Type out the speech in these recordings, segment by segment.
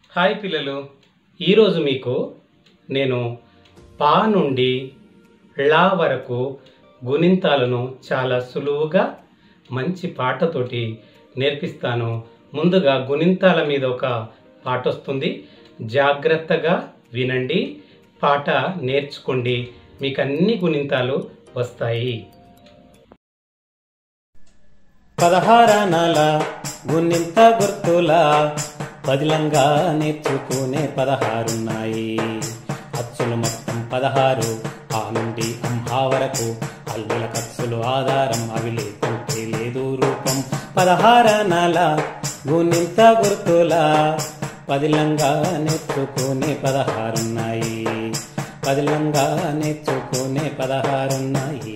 hi పిల్లలు ఈరోజు మీకు నేను పా నుండి లా వరకు గుణింతాలను చాలా సులువుగా మంచి పాటతోటి నేర్పిస్తాను ముందుగా గుణింతాల మీద ఒక పాట వస్తుంది జాగ్రత్తగా వినండి పాట నేర్చుకోండి మీకు అన్ని గుణింతాలు వస్తాయి పదహారనాల గున్నింత గుర్తుల పదిలంగా నేర్చుకునే పదహారున్నాయి అచ్చులు మొత్తం పదహారు ఆ నుండి అంహా వరకు అల్లుల ఖర్చులు ఆధారం అవి లేకుంటే లేదు రూపం పదహారనాల గున్నింత గుర్తుల పదిలంగా నేర్చుకునే పదహారున్నాయి పదిలంగా నేర్చుకునే పదహారున్నాయి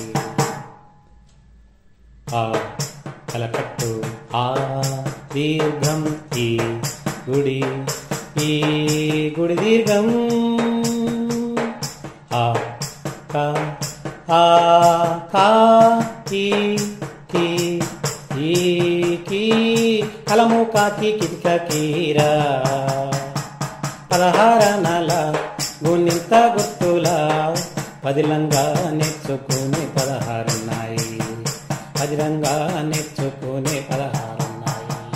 ఆ కలకట్టు ఆ దీర్ఘం ఈ గుడి ఈ గుడి దీర్ఘం ఆ కా ఆ కా ఈ కీ ఈ కీ కలము కాకి కిటిక కీరా పదహారనాల గుణింత గుర్తుల పదిలంగా నేర్చుకునే పదహారున్నాయి పదిలంగా నేర్చుకునే పదహారున్నాయి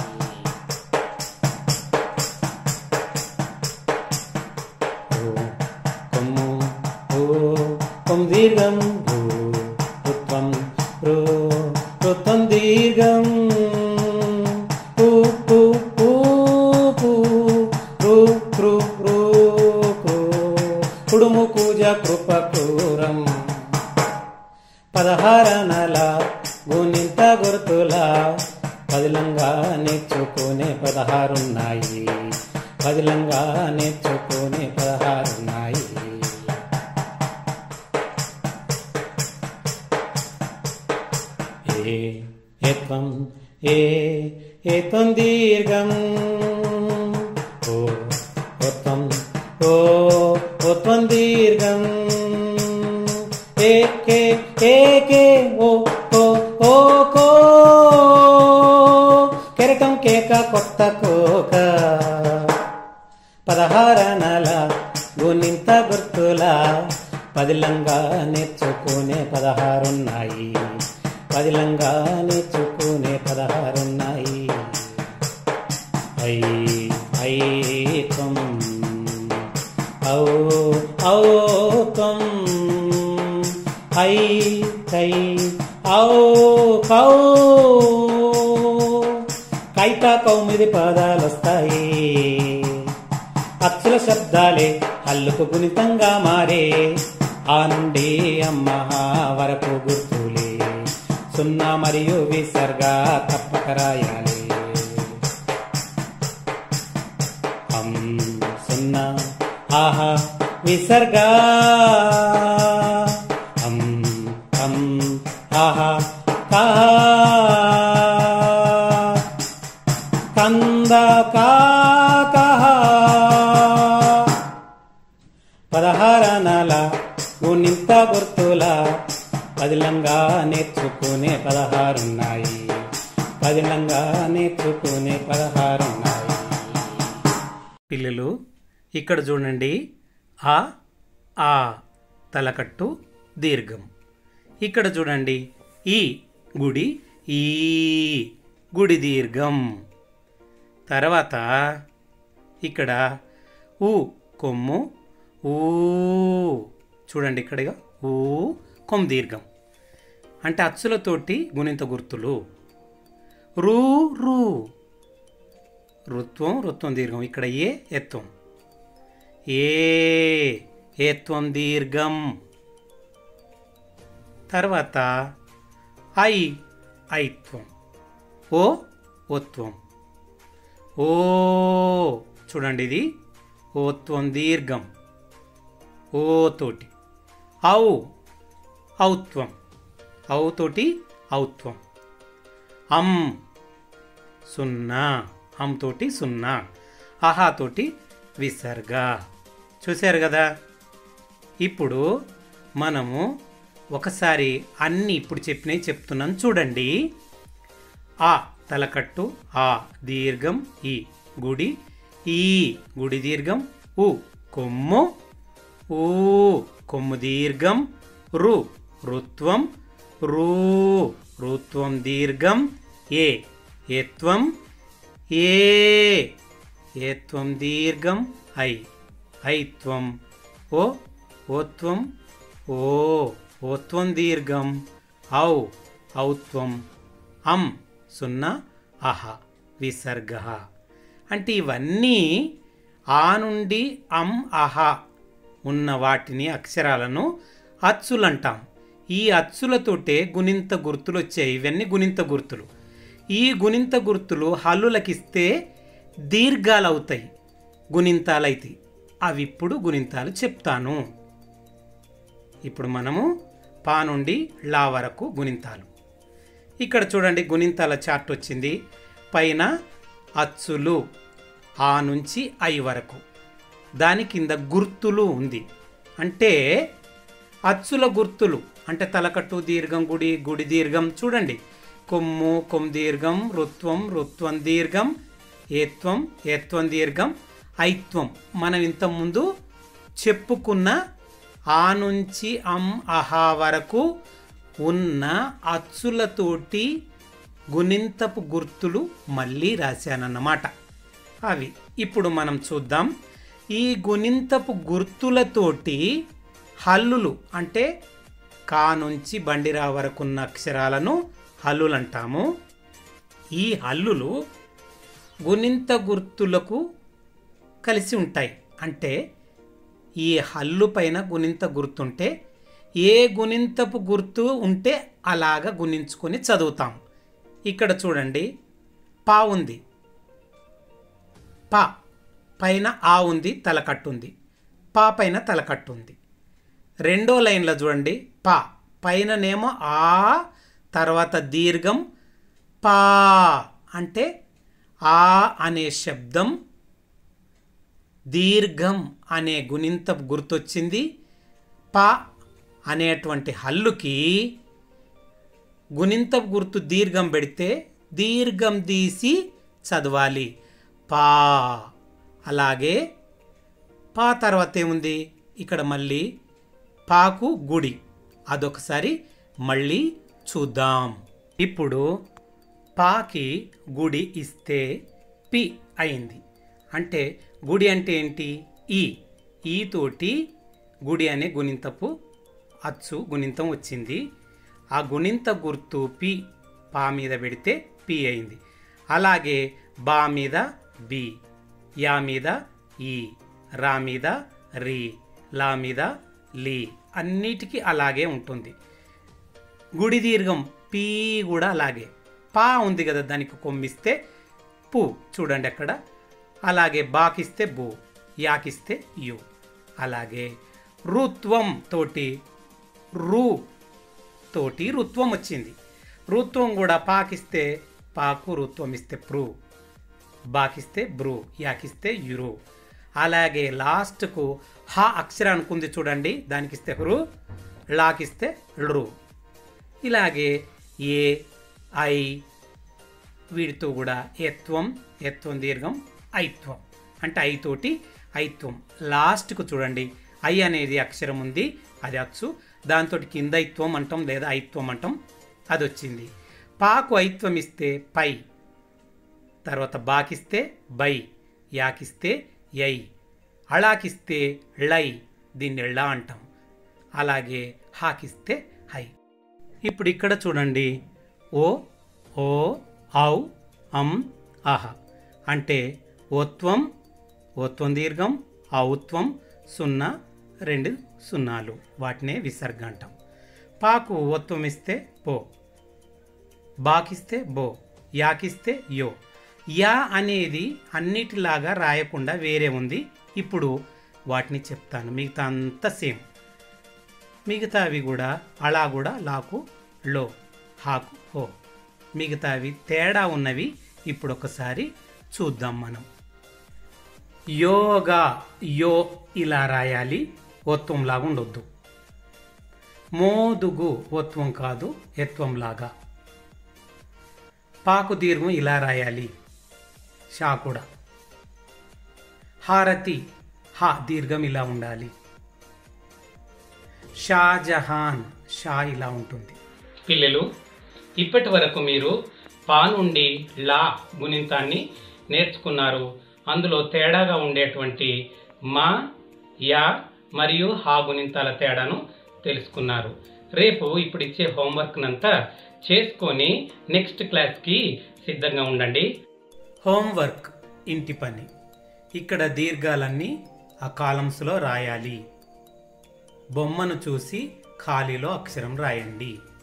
ఓ కొమ్ము ఓ కొమ్ దీర్ఘం ఓ రుత్వం రో రుత్వం దీర్ఘం ఊ ఊ ఊ ఊ రు రు రు రు కుడుము కూజ కృప క్రూరం పదహారనల గుణింత గుర్తుల పదిలంగా నేర్చుకునే పదహారున్నాయి పదిలంగా నేర్చుకునే పదహారున్నాయి ఏ ఏత్వం ఏ ఏత్వం దీర్ఘం ఓ ఓత్వం ఓ ఓత్వం దీర్ఘం ఏ కే ఏ కే ఓ ఓ ఓ కో కెరటం కేక కొత్త కోక పదహారనల గుణింత గుర్తుల పదిలంగా నేర్చుకునే పదహారున్నాయి పదిలంగా నేర్చుకునే పదహారున్నాయి ఐ ఐ త్వం ఔ ఔ త్వం ఐ కై ఔ కౌ కైత కౌమిది పదాలు వస్తాయి అచ్చుల శబ్దాలే హల్లుకు గుణితంగా మారే ఆ నుండి అమ్మ వరకు గుర్తులే సున్నా మరియు విసర్గ తప్పక రాయాలి అం సున్నా ఆహా విసర్గ అం అం ఆహా కా కంద కాకహ పదహారనాల గుణింత గుర్తుల పదిలంగా నేర్చుకునే పదహారున్నాయి పదిలంగా నేర్చుకునే పదహారున్నాయి పిల్లలు ఇక్కడ చూడండి ఆ ఆ తలకట్టు దీర్ఘం ఇక్కడ చూడండి ఈ గుడి ఈ గుడి దీర్ఘం తర్వాత ఇక్కడ ఊ కొమ్ము ఊ చూడండి ఇక్కడ ఊ కొమ్ దీర్ఘం అంటే అచ్చులతోటి గుణింత గుర్తులు రూ రూ రుత్వం రుత్వం దీర్ఘం ఇక్కడ ఏ ఎత్వం ఏ ఏత్వం దీర్ఘం తర్వాత ఐ ఐత్వం ఓ ఓత్వం ఓ చూడండి ఇది ఓత్వం దీర్ఘం ఓ తోటి ఔ ఔత్వం ఔ తోటి ఔత్వం అం సున్నా అం తోటి సున్నా ఆహా తోటి విసర్గ చూశారు కదా ఇప్పుడు మనము ఒకసారి అన్ని ఇప్పుడు చెప్పినవి చెప్తున్నాను చూడండి ఆ తలకట్టు ఆ దీర్ఘం ఈ గుడి ఈ గుడి దీర్ఘం ఉ కొమ్ము ఊ కొమ్ము దీర్ఘం రు రుత్వం రూ రుత్వం దీర్ఘం ఏ ఏత్వం ఏ ఏత్వం దీర్ఘం ఐ ఐత్వం ఓ ఓత్వం ఓ ఓత్వం దీర్ఘం ఔ ఔత్వం అం సున్నా అహ విసర్గ అంటే ఇవన్నీ ఆ నుండి అం అహ ఉన్న వాటిని అక్షరాలను అచ్చులంటాం ఈ అచ్చులతోటే గుణింత గుర్తులు వచ్చాయి ఇవన్నీ గుణింత గుర్తులు ఈ గుణింత గుర్తులు హల్లులకిస్తే దీర్ఘాలు అవుతాయి గుణింతాలు అవుతాయి అవి ఇప్పుడు గుణింతాలు చెప్తాను ఇప్పుడు మనము పా నుండి లా వరకు గుణింతాలు ఇక్కడ చూడండి గుణింతాల చార్ట్ వచ్చింది పైన అచ్చులు ఆ నుంచి ఐ వరకు దాని కింద గుర్తులు ఉంది అంటే అచ్చుల గుర్తులు అంటే తలకట్టు దీర్ఘం గుడి గుడి దీర్ఘం చూడండి కొమ్ము కొమ్ దీర్ఘం రుత్వం రుత్వం దీర్ఘం ఏత్వం ఏత్వం దీర్ఘం ఐత్వం మనం ఇంతకుముందు చెప్పుకున్న ఆ నుంచి అం అహా వరకు ఉన్న అచ్చులతోటి గుణింతపు గుర్తులు మళ్ళీ రాశానన్నమాట అవి ఇప్పుడు మనం చూద్దాం ఈ గుణింతపు గుర్తులతోటి హల్లులు అంటే కా నుంచి బండిరా వరకున్న అక్షరాలను హల్లులు అంటాము ఈ హల్లులు గుణింత గుర్తులకు కలిసి ఉంటాయి అంటే ఈ హల్లు పైన గుణింత గుర్తుంటే ఏ గుణింతపు గుర్తు ఉంటే అలాగ గుణించుకొని చదువుతాం ఇక్కడ చూడండి పా ఉంది పా పైన ఆ ఉంది తలకట్టు ఉంది పా పైన తలకట్టు ఉంది రెండో లైన్లో చూడండి పా పైననేమో ఆ తర్వాత దీర్ఘం పా అంటే ఆ అనే శబ్దం దీర్ఘం అనే గుణింత గుర్తొచ్చింది పా అనేటువంటి హల్లుకి గుణింత గుర్తు దీర్ఘం పెడితే దీర్ఘం తీసి చదవాలి పా అలాగే పా తర్వాత ఏముంది ఇక్కడ మళ్ళీ పాకు గుడి అదొకసారి మళ్ళీ చూద్దాం ఇప్పుడు పాకి గుడి ఇస్తే పి అయింది అంటే గుడి అంటే ఏంటి ఈ ఈ తోటి గుడి అనే గుణింతపు అచ్చు గుణింతం వచ్చింది ఆ గుణింత గుర్తు పి పా మీద పెడితే పి అయింది అలాగే బా మీద బి యా మీద ఈ రా మీద రి లా మీద లీ అన్నిటికీ అలాగే ఉంటుంది గుడి దీర్ఘం పీ కూడా అలాగే పా ఉంది కదా దానికి కొమ్మిస్తే పు చూడండి అక్కడ అలాగే బాకిస్తే బు యాకిస్తే యు అలాగే రుత్వం తోటి రు తోటి రుత్వం వచ్చింది రుత్వం కూడా పాకిస్తే పాకు రుత్వం ఇస్తే ప్రు బాకిస్తే బ్రు యాకిస్తే యురు అలాగే లాస్ట్కు హ అక్షరానికి ఉంది చూడండి దానికి ఇస్తే హృ లాకిస్తే ళృ ఇలాగే ఏ ఐ వీటితో కూడా ఎత్వం ఎత్వం దీర్ఘం ఐత్వం అంటే ఐ తోటి ఐత్వం లాస్ట్కు చూడండి ఐ అనేది అక్షరం ఉంది అది అచ్చు దాంతో కింద ఐత్వం అంటాం లేదా ఐత్వం అంటాం అది వచ్చింది పాకు ఐత్వం ఇస్తే పై తర్వాత బాకిస్తే బై యాకిస్తే యై అళాకిస్తే లై దీన్ని ఎళ్ళా అంటాం అలాగే హాకిస్తే హై ఇప్పుడు ఇక్కడ చూడండి ఓ ఓ ఔ అం ఆహ అంటే ఓత్వం ఓత్వం దీర్ఘం ఔత్వం సున్నా రెండు సున్నాలు వాటినే విసర్గ అంటాం పాకు ఓత్వం ఇస్తే పో బాకిస్తే బో యాకిస్తే యో యా అనేది అన్నిటిలాగా రాయకుండా వేరే ఉంది ఇప్పుడు వాటిని చెప్తాను మిగతా అంతా సేమ్ మిగతావి కూడా అలా కూడా లాకు లో హాకు హో మిగతావి తేడా ఉన్నవి ఇప్పుడు ఒకసారి చూద్దాం మనం యోగా యో ఇలా రాయాలి ఒత్వం లాగా ఉండొద్దు మోదుగు ఒత్వం కాదు ఎత్వం లాగా పాకు దీర్ఘం ఇలా రాయాలి షా కూడా హారతి హా దీర్ఘం ఇలా ఉండాలి షాజహాన్ షా ఇలా ఉంటుంది పిల్లలు ఇప్పటి వరకు మీరు పా నుండి లా గుణింతాన్ని నేర్చుకున్నారు అందులో తేడాగా ఉండేటువంటి మా యా మరియు హా గుణింతాల తేడాను తెలుసుకున్నారు రేపు ఇప్పుడు ఇచ్చే హోంవర్క్నంతా చేసుకొని నెక్స్ట్ క్లాస్కి సిద్ధంగా ఉండండి హోంవర్క్ ఇంటి పని ఇక్కడ దీర్ఘాలన్నీ ఆ కాలమ్స్లో రాయాలి బొమ్మను చూసి ఖాళీలో అక్షరం రాయండి